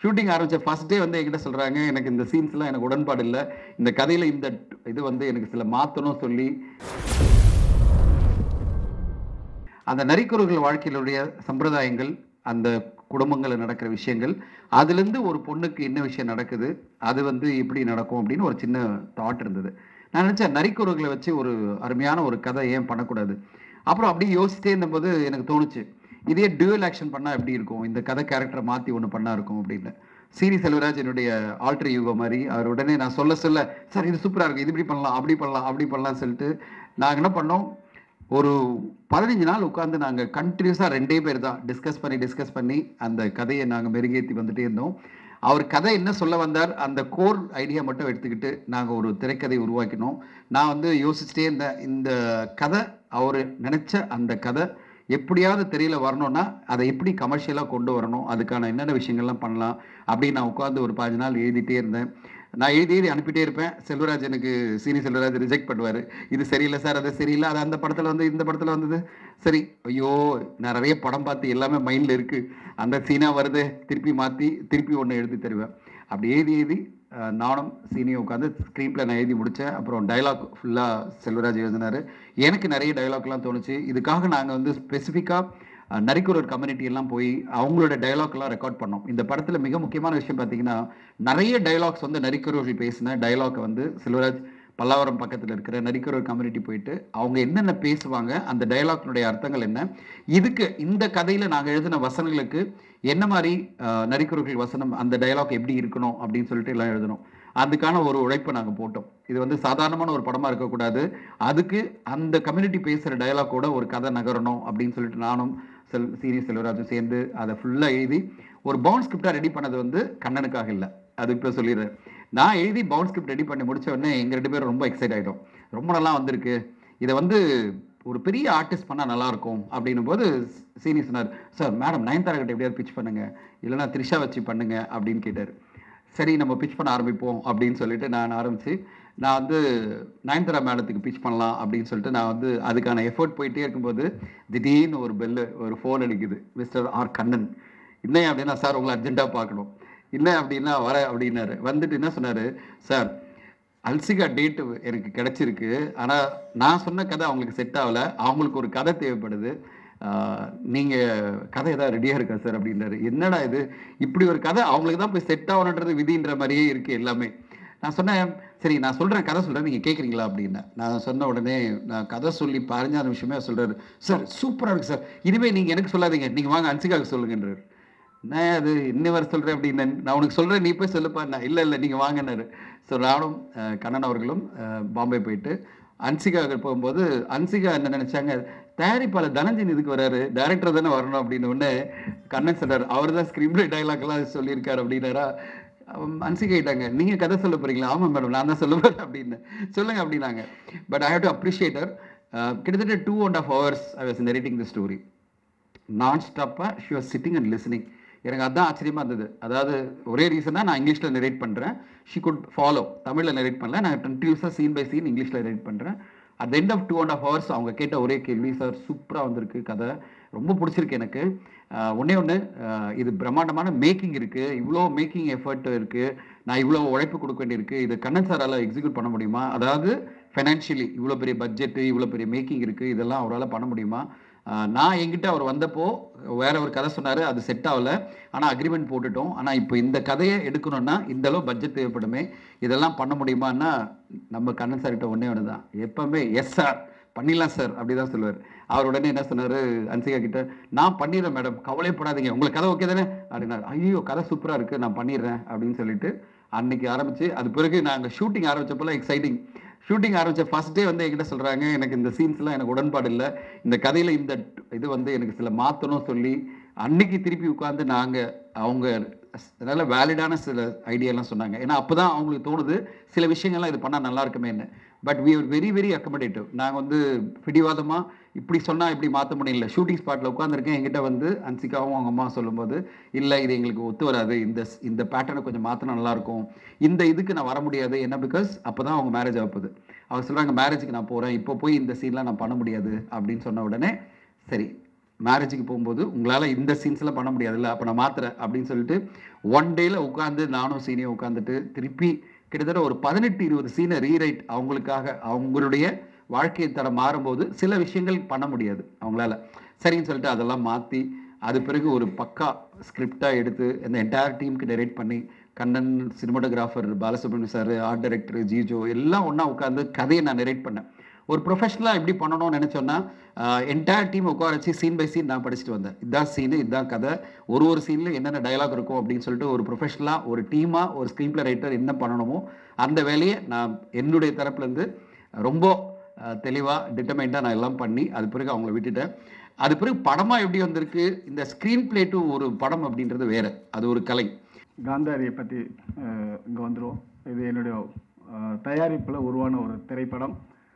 shooting ஆரம்பிச்ச first day வந்து என்கிட்ட சொல்கிறாங்க எனக்கு இந்த சீன்ஸ்லாம் எனக்கு உடன்பாடு இல்லை இந்த கதையில் இந்த இது வந்து எனக்கு சில மாற்றணும் சொல்லி அந்த நரிக்குறவர்கள் வாழ்க்கையிலுடைய சம்பிரதாயங்கள் அந்த குடும்பங்களில் நடக்கிற விஷயங்கள் அதுலேருந்து ஒரு பொண்ணுக்கு என்ன விஷயம் நடக்குது அது வந்து எப்படி நடக்கும் அப்படின்னு ஒரு சின்ன தாட் இருந்தது நான் நினச்சேன் நரிக்குறவர்களை வச்சு ஒரு அருமையான ஒரு கதை ஏன் பண்ணக்கூடாது அப்புறம் அப்படியே யோசிச்சிட்டே இருந்தபோது எனக்கு தோணுச்சு இதே டியூவல் ஆக்ஷன் பண்ணால் எப்படி இருக்கும் இந்த கதை கேரக்டரை மாற்றி ஒன்று பண்ணா இருக்கும் அப்படின்னு சீனி செல்வராஜ் என்னுடைய ஆல்டர் யூகோ மாதிரி அவர் உடனே நான் சொல்ல சொல்ல சார் இது சூப்பராக இருக்கும் இது இப்படி பண்ணலாம் அப்படி பண்ணலாம் அப்படி பண்ணலாம்னு சொல்லிட்டு நாங்கள் என்ன பண்ணோம் ஒரு பதினஞ்சு நாள் உட்காந்து நாங்கள் கண்டினியூஸாக ரெண்டே பேர் தான் டிஸ்கஸ் பண்ணி டிஸ்கஸ் பண்ணி அந்த கதையை நாங்கள் மெருகேற்றி வந்துட்டே இருந்தோம் அவர் கதை என்ன சொல்ல வந்தார் அந்த கோர் ஐடியா மட்டும் எடுத்துக்கிட்டு நாங்கள் ஒரு திரைக்கதை உருவாக்கினோம் நான் வந்து யோசிச்சுட்டே இருந்தேன் இந்த கதை அவர் நினச்ச அந்த கதை எப்படியாவது தெரியல வரணும்னா அதை எப்படி கமர்ஷியலாக கொண்டு வரணும் அதுக்கான என்னென்ன விஷயங்கள்லாம் பண்ணலாம் அப்படின்னு நான் உட்காந்து ஒரு பாஞ்சு நாள் எழுதிட்டே இருந்தேன் நான் எழுதி எழுதி அனுப்பிட்டே இருப்பேன் செல்வராஜ் எனக்கு சீனி செல்வராஜ் ரிஜெக்ட் பண்ணுவார் இது சரியில்லை சார் அது சரியில்லை அது அந்த படத்தில் வந்து இந்த படத்தில் வந்தது சரி ஐயோ நான் நிறைய படம் பார்த்து எல்லாமே மைண்டில் இருக்குது அந்த சீனாக வருது திருப்பி மாற்றி திருப்பி ஒன்று எழுதி தருவேன் அப்படி எழுதி எழுதி அஹ், நானும் சீனியும் உட்காந்து ஸ்க்ரீன் பிளே நான் எழுதி முடித்தேன் அப்புறம் டைலாக் ஃபுல்லாக செல்வராஜ் எழுதினார் எனக்கு நிறைய டைலாக்லாம் தோணுச்சு இதுக்காக நாங்கள் வந்து ஸ்பெசிஃபிக்காக நரிக்குறவர் கம்யூனிட்டி எல்லாம் போய் அவங்களோட dialogue எல்லாம் ரெக்கார்ட் பண்ணோம் இந்த படத்தில் மிக முக்கியமான விஷயம் பார்த்தீங்கன்னா நிறைய டைலாக்ஸ் வந்து நரிக்குறவர்கள் பேசின டைலாக்கை வந்து செல்வராஜ் பல்லாவரம் பக்கத்தில் இருக்கிற நரிக்குறவர் கம்யூனிட்டி போயிட்டு அவங்க என்னென்ன பேசுவாங்க அந்த டயலாக்னுடைய அர்த்தங்கள் என்ன இதுக்கு இந்த கதையில் நாங்கள் எழுதின வசனங்களுக்கு என்ன மாதிரி அஹ், நரிக்குறவர்கள் வசனம் அந்த டயலாக் எப்படி இருக்கணும் அப்படின்னு சொல்லிட்டு எல்லாம் எழுதணும் அதுக்கான ஒரு உழைப்பை நாங்கள் போட்டோம் இது வந்து சாதாரணமான ஒரு படமாக இருக்கக்கூடாது அதுக்கு அந்த கம்யூனிட்டி பேசுகிற டயலாக்கோட ஒரு கதை நகரணும் அப்படின்னு சொல்லிட்டு நானும் செல் சீனி செல்வராஜும் சேர்ந்து அதை ஃபுல்லாக எழுதி ஒரு பவுண்ட் ஸ்கிரிப்டாக ரெடி பண்ணது வந்து கண்ணனுக்காக இல்லை அது இப்போ சொல்லிடுறேன் நான் எழுதி பவுண்ட் ஸ்கிரிப்ட் ரெடி பண்ணி முடிச்ச உடனே எங்கள் ரெண்டு பேரும் ரொம்ப எக்ஸைட் ஆகிட்டோம் ரொம்ப நல்லா வந்திருக்கு இதை வந்து ஒரு பெரிய ஆர்டிஸ்ட் பண்ணால் நல்லாயிருக்கும் அப்படின்னும் போது சீனி சொன்னார் சார் மேடம் நயன்தாரா கிட்ட எப்படியாவது பிச் பண்ணுங்க இல்லைன்னா த்ரிஷா வச்சு பண்ணுங்க அப்படின்னு கேட்டார் சரி நம்ம பிச் பண்ண ஆரம்பிப்போம் அப்படின்னு சொல்லிட்டு நான் ஆரம்பித்து நான் வந்து நயன்தாரா மேடத்துக்கு பிச் பண்ணலாம் அப்படின்னு சொல்லிட்டு நான் வந்து அதுக்கான எஃபோர்ட் போயிட்டே இருக்கும்போது திடீர்னு ஒரு பெல்லு ஒரு ஃபோன் அடிக்குது மிஸ்டர் ஆர் கண்ணன் இல்லை அப்படின்னா சார் உங்களை அர்ஜென்ட்டாக பார்க்கணும் இல்லை அப்படின்னா வர அப்படின்னாரு வந்துட்டு என்ன சொன்னார் சார் அல்சிகா டேட்டு எனக்கு கிடைச்சிருக்கு ஆனால் நான் சொன்ன கதை அவங்களுக்கு செட் ஆகலை அவங்களுக்கு ஒரு கதை தேவைப்படுது நீங்கள் கதை ஏதாவது ரெடியாக இருக்கா சார் அப்படின்னாரு என்னடா இது இப்படி ஒரு கதை அவங்களுக்கு தான் போய் செட் ஆகணுன்றது விதின்ற மாதிரியே இருக்குது எல்லாமே நான் சொன்னேன் சரி நான் சொல்கிறேன் கதை சொல்கிறேன் நீங்கள் கேட்குறீங்களா அப்படின்னேன் நான் சொன்ன உடனே நான் கதை சொல்லி பாருங்க அந்த விஷயமே சொல்கிறாரு சார் சூப்பராக இருக்குது சார் இனிமேல் நீங்கள் எனக்கு சொல்லாதீங்க நீங்கள் வாங்க அன்சிகாவுக்கு சொல்லுங்கன்றாரு நான் அது இன்னும் வர சொல்கிறேன் அப்படின்னு நான் உனக்கு சொல்கிறேன் நீ போய் சொல்லுப்பா நான் இல்லை இல்லை நீங்கள் வாங்கினாரு ஸோ நானும் அஹ், கண்ணன் அவர்களும் அஹ், பாம்பே போயிட்டு அன்சிகா போகும்போது அன்சிகா என்ன நினச்சாங்க தயாரிப்பாளர் தனஞ்சன் இதுக்கு வராரு டேரக்டர் தானே வரணும் அப்படின்னு உடனே கண்ணன் சொல்றாரு அவர் தான் ஸ்க்ரீன்பிளே டைலாக்லாம் சொல்லியிருக்காரு அப்படின்னாரா அவன் அன்சிகா கேட்டாங்க நீங்கள் கதை சொல்ல போகிறீங்களா ஆமாம் மேடம் நான் தான் சொல்ல போகிறேன் அப்படின்னு சொல்லுங்க அப்படின்னாங்க but I have to appreciate her கிட்டத்தட்ட two and half hours I was narrating the story நான் ஸ்டாப்பாக she was sitting and listening எனக்கு அதான் ஆச்சரியமாக இருந்தது அதாவது ஒரே ரீசனாக நான் இங்கிலீஷில் நரேட் பண்ணுறேன் ஷி குட் ஃபாலோ தமிழில் நரேட் பண்ணல நான் கண்டினியூஸாக சீன் பை சீன் இங்கிலீஷில் நரேட் பண்ணுறேன் at end of two and half hours அவங்க கேட்ட ஒரே கேள்வி சார் சூப்பராக வந்திருக்கு கதை ரொம்ப பிடிச்சிருக்கு எனக்கு ஆஹ் ஒண்ணே ஒன்று இது பிரம்மாண்டமான மேக்கிங் இருக்குது இவ்வளோ மேக்கிங் எஃபர்ட் இருக்குது நான் இவ்வளோ உழைப்பு கொடுக்க வேண்டியிருக்கு இது கண்ணன் சாரால் எக்ஸிக்யூட் பண்ண முடியுமா அதாவது ஃபைனான்ஷியலி இவ்வளோ பெரிய பட்ஜெட்டு இவ்வளோ பெரிய மேக்கிங் இருக்குது இதெல்லாம் அவரால் பண்ண முடியுமா ஆஹ் நான் என்கிட்ட அவர் வந்தப்போ வேற ஒரு கதை சொன்னார் அது செட் ஆகல ஆனால் அக்ரிமெண்ட் போட்டுட்டோம் ஆனால் இப்போ இந்த கதையை எடுக்கணும்னா இந்த அளவு பட்ஜெட் தேவைப்படுமே இதெல்லாம் பண்ண முடியுமான்னா நம்ம கண்ணன் சார்கிட்ட ஒன்றே ஒன்று தான் எப்பவுமே எஸ் சார் பண்ணிடலாம் சார் அப்படி தான் சொல்லுவார் அவர் உடனே என்ன சொன்னார் அன்சிகா கிட்ட நான் பண்ணிடுறேன் மேடம் கவலைப்படாதீங்க உங்களுக்கு கதை ஓகே தானே அப்படின்னாரு ஐயோ கதை சூப்பராக இருக்குது நான் பண்ணிடுறேன் அப்படின்னு சொல்லிட்டு அன்னைக்கு ஆரம்பிச்சு அது பிறகு நாங்கள் ஷூட்டிங் ஆரம்பிச்சப்போலாம் எக்ஸைட்டிங் ஷூட்டிங் ஆரம்பிச்ச ஃபர்ஸ்ட் டே வந்து என்கிட்ட சொல்கிறாங்க எனக்கு இந்த சீன்ஸ்லாம் எனக்கு உடன்பாடு இல்லை இந்த கதையில் இந்த இது வந்து எனக்கு சில மாற்றணும் சொல்லி அன்னைக்கு திருப்பி உட்காந்து நாங்கள் அவங்க நல்ல வேலிடான சில ஐடியாலாம் சொன்னாங்க ஏன்னா அப்போ தான் அவங்களுக்கு தோணுது சில விஷயங்கள்லாம் இது பண்ணால் நல்லா இருக்குமேன்னு but we are very very accommodative நாங்கள் வந்து பிடிவாதமாக இப்படி சொன்னால் இப்படி மாற்ற முடியல ஷூட்டிங் ஸ்பாட்டில் உட்காந்துருக்கேன் என்கிட்ட வந்து அன்சிகாவும் அவங்க அம்மா சொல்லும்போது இல்லை இது எங்களுக்கு ஒத்து வராது இந்த இந்த பேட்டர்னை கொஞ்சம் மாற்றினா நல்லாயிருக்கும் இந்த இதுக்கு நான் வர முடியாது என்ன பிகாஸ் அப்போ தான் அவங்க மேரேஜ் ஆகுது அவங்க சொல்கிறாங்க மேரேஜுக்கு நான் போகிறேன் இப்போ போய் இந்த சீன்லாம் நான் பண்ண முடியாது அப்படின்னு சொன்ன உடனே சரி மேரேஜுக்கு போகும்போது உங்களால் இந்த சீன்ஸ்லாம் பண்ண முடியாதுல்ல அப்போ நான் மாத்துறேன் அப்படின்னு சொல்லிட்டு ஒன் டேயில் உட்காந்து நானும் சீனியும் உட்காந்துட்டு திருப்பி கிட்டத்தட்ட ஒரு பதினெட்டு இருபது சீனை ரீரைட் அவங்களுக்காக அவங்களுடைய வாழ்க்கை தடம் மாறும்போது சில விஷயங்கள் பண்ண முடியாது அவங்களால சரின்னு சொல்லிட்டு அதெல்லாம் மாற்றி அது பிறகு ஒரு பக்கா ஸ்கிரிப்டாக எடுத்து இந்த என்டையர் டீமுக்கு டைரக்ட் பண்ணி Kannan cinematographer Balasubramaniam sir art director Jijo எல்லாம் ஒன்றா உட்காந்து கதையை நான் நரேட் பண்ணேன் ஒரு ப்ரொஃபஷனலாக எப்படி பண்ணணும்னு நினச்சோன்னா என்டையர் டீம் உட்கார வச்சு சீன் பை சீன் நான் படிச்சுட்டு வந்தேன் இதுதான் சீனு இதுதான் கதை ஒரு ஒரு சீனில் என்னென்ன டயலாக் இருக்கும் அப்படின்னு சொல்லிட்டு ஒரு ப்ரொஃபஷனலாக ஒரு டீமாக ஒரு ஸ்க்ரீன் பிளே ரைட்டர் என்ன பண்ணணுமோ அந்த வேலையை நான் என்னுடைய தரப்புலேருந்து ரொம்ப தெளிவாக டிட்டர்மைண்டாக நான் எல்லாம் பண்ணி அது பிறகு அவங்கள விட்டுட்டேன் அது பிறகு படமாக எப்படி வந்திருக்கு இந்த ஸ்க்ரீன் பிளே டு ஒரு படம் அப்படின்றது வேற அது ஒரு கலை காந்தாரியை பற்றி இங்கே வந்துடும் இது என்னுடைய தயாரிப்பில் உருவான ஒரு திரைப்படம்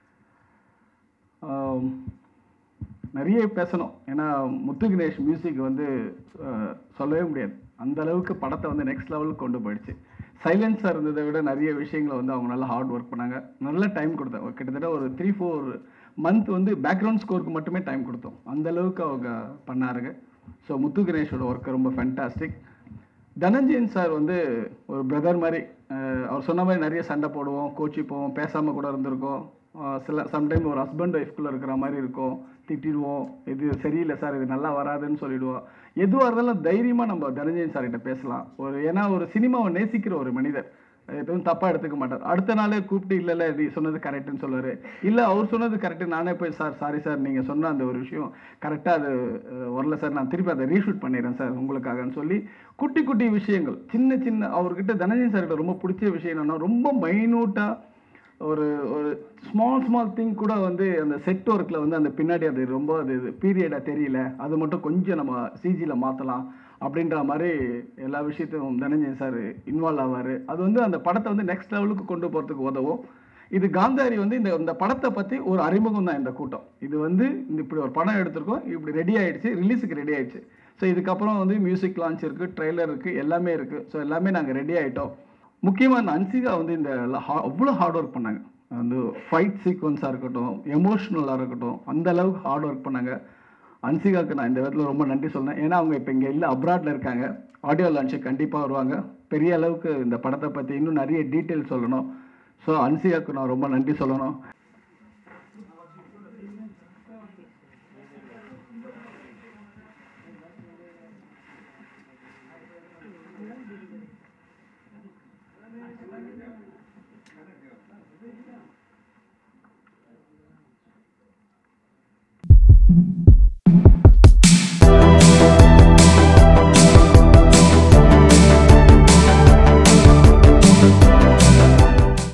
ஆம், நிறைய பேசணும் ஏன்னா முத்து கணேஷ் மியூசிக் வந்து அஹ், சொல்லவே முடியாது அந்த அளவுக்கு படத்தை வந்து நெக்ஸ்ட் லெவலுக்கு கொண்டு போயிடுச்சு சைலன்ஸாக இருந்ததை விட நிறைய விஷயங்களை வந்து அவங்க நல்லா ஹார்ட் ஒர்க் பண்ணாங்க நல்ல டைம் கொடுத்தாங்க கிட்டத்தட்ட ஒரு த்ரீ ஃபோர் மந்த் வந்து பேக்ரவுண்ட் ஸ்கோருக்கு மட்டுமே டைம் கொடுத்தோம் அந்த அளவுக்கு அவங்க பண்ணாருங்க ஸோ முத்து கணேஷோட ஒர்க்கு ரொம்ப ஃபேண்டாஸ்டிக் தனஞ்சயன் சார் வந்து ஒரு பிரதர் மாதிரி அஹ் அவர் சொன்ன மாதிரி நிறைய சண்டை போடுவோம் கோச்சிப்போம் பேசாமல் கூட இருந்திருக்கோம் அஹ் சில சம்டைம் ஒரு ஹஸ்பண்ட் ஒய்ஃப்குள்ளே இருக்கிற மாதிரி இருக்கும் திட்டிடுவோம் இது சரியில்லை சார் இது நல்லா வராதுன்னு சொல்லிடுவோம் எதுவாக இருந்தாலும் தைரியமாக நம்ம தனஞ்சயன் சார்கிட்ட பேசலாம் ஒரு ஏன்னா ஒரு சினிமாவை நேசிக்கிற ஒரு மனிதர் எதுவும் தப்பாக எடுத்துக்க மாட்டார் அடுத்த நாளே கூப்பிட்டு இல்லை இல்லை நீ சொன்னது கரெக்டுன்னு சொல்லுவார் இல்லை அவர் சொன்னது கரெக்டு நானே போய் சார் சாரி சார் நீங்கள் சொன்ன அந்த ஒரு விஷயம் கரெக்டாக அது அஹ், வரல சார் நான் திருப்பி அதை ரீஷூட் பண்ணிடுறேன் சார் உங்களுக்காகன்னு சொல்லி குட்டி குட்டி விஷயங்கள் சின்ன சின்ன அவர்கிட்ட தனஞ்சயன் சார்கிட்ட ரொம்ப பிடிச்ச விஷயம் என்னன்னா ரொம்ப மைனூட்டாக ஒரு ஒரு ஸ்மால் ஸ்மால் திங் கூட வந்து அந்த செட் ஒர்க்கில் வந்து அந்த பின்னாடி அது ரொம்ப அது பீரியடாக தெரியல அது மட்டும் கொஞ்சம் நம்ம சிஜியில் மாற்றலாம் அப்படின்ற மாதிரி எல்லா விஷயத்தையும் தனஞ்சயன் சார் இன்வால்வ் ஆவார் அது வந்து அந்த படத்தை வந்து நெக்ஸ்ட் லெவலுக்கு கொண்டு போகிறதுக்கு உதவும் இது காந்தாரி வந்து இந்த இந்த படத்தை பற்றி ஒரு அறிமுகம் தான் இந்த கூட்டம் இது வந்து இந்த இப்படி ஒரு படம் எடுத்திருக்கோம் இப்படி ரெடி ஆயிடுச்சு ரிலீஸுக்கு ரெடி ஆயிடுச்சு ஸோ இதுக்கப்புறம் வந்து மியூசிக் லான்ச் இருக்குது ட்ரெய்லர் இருக்குது எல்லாமே இருக்குது ஸோ எல்லாமே நாங்கள் ரெடி ஆகிட்டோம் முக்கியமாக இந்த அன்சிகா வந்து இந்த அவ்வளோ ஹார்ட் ஒர்க் பண்ணாங்க வந்து ஃபைட் சீக்வன்ஸாக இருக்கட்டும் எமோஷ்னலாக இருக்கட்டும் அந்த அளவுக்கு ஹார்ட் ஒர்க் பண்ணாங்க அன்சிகாவுக்கு நான் இந்த விதத்தில் ரொம்ப நன்றி சொல்றேன் ஏன்னா அவங்க இப்போ இங்கே இல்லை அப்ராட்ல இருக்காங்க ஆடியோ லான்ச்சு கண்டிப்பாக வருவாங்க பெரிய அளவுக்கு இந்த படத்தை பற்றி இன்னும் நிறைய டீட்டெயில் சொல்லணும் ஸோ அன்சிகாவுக்கு நான் ரொம்ப நன்றி சொல்லணும்